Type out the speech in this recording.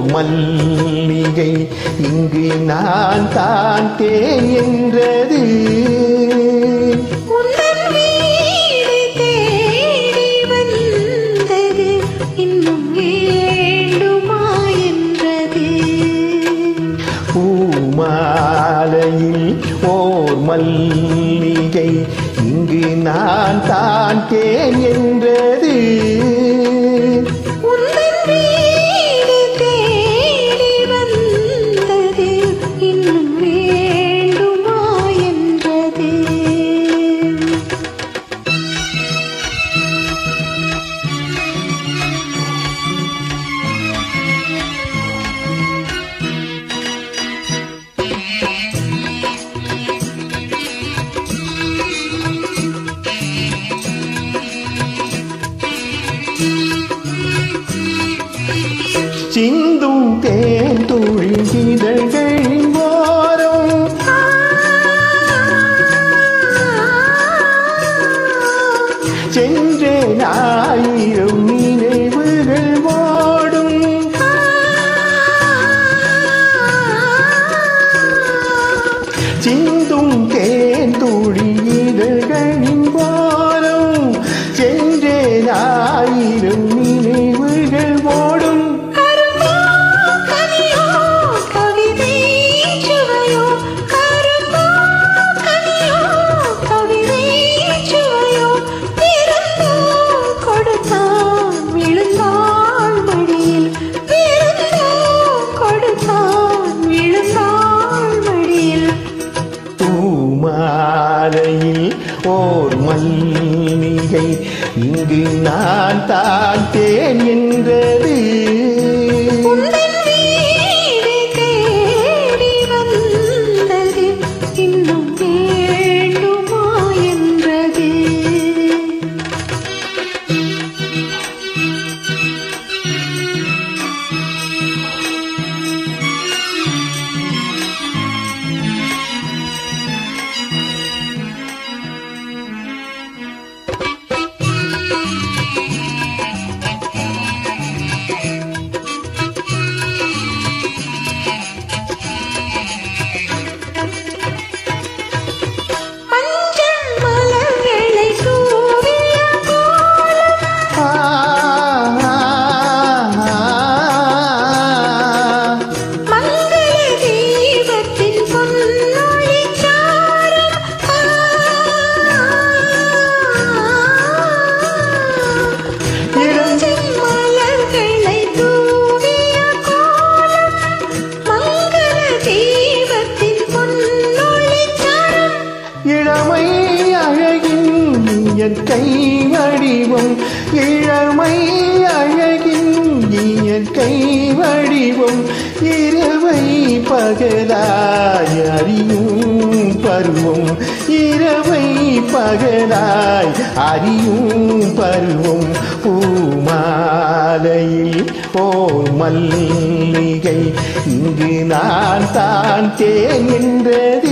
ஓர் மல்லிகை இங்கு நான் தான் தேன் என்றது உந்தன் வீடு தேடி வந்தது இன்னும் வேண்டுமா என்றது பூமாலையில் ஓர் மல்லிகை இங்கு நான் தான் தேன் என்றது உந்தன் வீடு தேடி வந்தது இன்னும் வேண்டுமா என்றது சிந்தும் தேன் துளி இதழ்களின் ஓரம் சென்றேன் ஆயிரம் நினைவுகள் ஓடும் சிந்தும் தேன் துளி இதழ்களின் ஓரம் சென்றேன் ஆயிரம் நினைவுகள் ஓடும் கரும்போ கனியோ கவிதை சுவையோ கரும்போ கனியோ கவிதை சுவையோ பிறந்தோ கொடுத்தான் விழுந்தாள் மடியில் பிறந்தோ கொடுத்தான் விழுந்தாள் மடியில் பூமாலையில் ஓர் மல்லிகை இங்கு நான் தான் தேன் என்றது உந்தன் வீடு தேடி வந்தது இன்னும் வேண்டுமா என்றது மஞ்சள் மலர்களை தூவிய கோலம் ஆ, மங்கள தீபத்தின் பொன்னொழி சாரம் மஞ்சள் மலர்களை தூவிய கோலம் மங்கள தீபத்தின் பொன்னொழி சாரம் இளமை அழகின் இயற்கை வடிவம் இளமை அழகின் இயற்கை வடிவம் இரவை பகலாய் அறியும் பருவம் இரவை பகலாய் அறியும் பருவம் பூமாலையில் ஓ மல்லிகை இங்கு நான் தான் தேன் என்றது